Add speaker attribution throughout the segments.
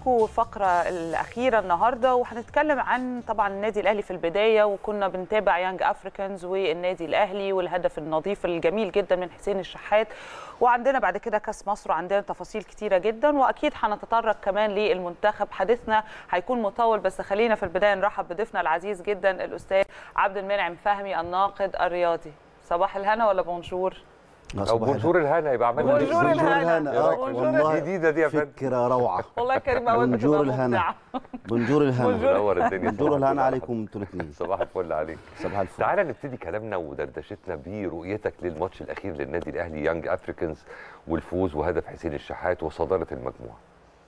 Speaker 1: لكم الفقره الاخيره النهارده وهنتكلم عن طبعا النادي الاهلي في البدايه وكنا بنتابع يانج افريكانز والنادي الاهلي والهدف النظيف الجميل جدا من حسين الشحات وعندنا بعد كده كاس مصر وعندنا تفاصيل كتيره جدا واكيد هنتطرق كمان للمنتخب حديثنا هيكون مطول بس خلينا في البدايه نرحب بضيفنا العزيز جدا الاستاذ عبد المنعم فهمي الناقد الرياضي صباح الهنا ولا بونجور
Speaker 2: او بونجور الهنا يبقى عملنا
Speaker 1: بونجور
Speaker 2: دي.
Speaker 1: الهنا.
Speaker 2: إيه رأيك؟
Speaker 1: بونجور
Speaker 2: والله جديده دي يا فندم
Speaker 3: فكرة روعة
Speaker 1: والله كريم اول
Speaker 3: بونجور الهنا بونجور الهنا
Speaker 2: منور الدنيا
Speaker 3: بونجور
Speaker 2: صباح
Speaker 3: الهنا
Speaker 2: الفل.
Speaker 3: عليكم انتوا الاثنين
Speaker 2: صباح الفل عليك
Speaker 3: صباح الفل
Speaker 2: تعالى نبتدي كلامنا ودردشتنا برؤيتك للماتش الاخير للنادي الاهلي يانج افريكانز والفوز وهدف حسين الشحات وصداره المجموعه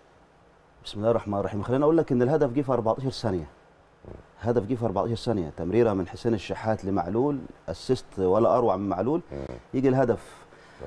Speaker 3: بسم الله الرحمن الرحيم خليني اقول لك ان الهدف جه في 14 ثانية هدف جه في 14 ثانية تمريرة من حسين الشحات لمعلول اسيست ولا اروع من معلول يجي الهدف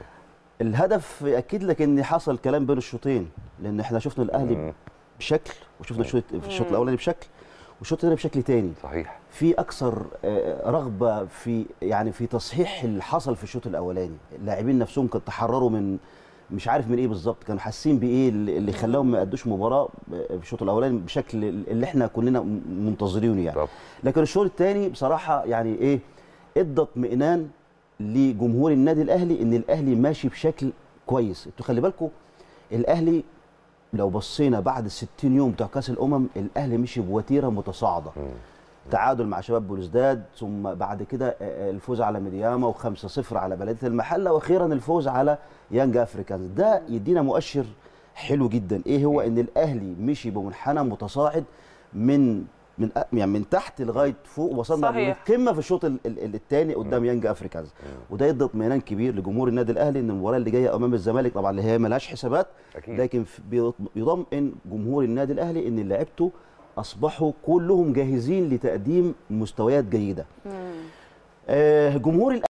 Speaker 3: الهدف ياكد لك ان حصل كلام بين الشوطين لان احنا شفنا الاهلي
Speaker 2: مم.
Speaker 3: بشكل وشفنا الشوط في الشوط الاولاني بشكل والشوط الثاني بشكل تاني
Speaker 2: صحيح
Speaker 3: في اكثر آه، رغبه في يعني في تصحيح اللي حصل في الشوط الاولاني اللاعبين نفسهم كانوا تحرروا من مش عارف من ايه بالظبط كانوا حاسين بايه اللي اللي خلاهم ما يأدوش مباراه في الشوط الاولاني بشكل اللي احنا كلنا م- منتظرينه يعني
Speaker 2: طب
Speaker 3: لكن الشوط الثاني بصراحه يعني ايه ادى اطمئنان لجمهور النادي الاهلي ان الاهلي ماشي بشكل كويس انتوا خلي بالكم الاهلي لو بصينا بعد ال 60 يوم بتوع كاس الامم الاهلي مشي بوتيره متصاعده تعادل مع شباب بلوزداد ثم بعد كده آه، آه، الفوز على ميدياما و5-0 على بلديه المحله واخيرا الفوز على يانج افريكانز ده يدينا مؤشر حلو جدا ايه هو ان الاهلي مشي بمنحنى متصاعد من من أ- يعني من تحت لغايه فوق وصلنا
Speaker 1: صحيح.
Speaker 3: للقمه في الشوط الثاني قدام يانج افريكانز وده يدي اطمئنان كبير لجمهور النادي الاهلي ان المباراه اللي جايه امام الزمالك طبعا اللي هي ملهاش حسابات
Speaker 2: اكيد
Speaker 3: لكن في- بيط- بيطمئن جمهور النادي الاهلي ان لعيبته اصبحوا كلهم جاهزين لتقديم مستويات جيده آه، جمهور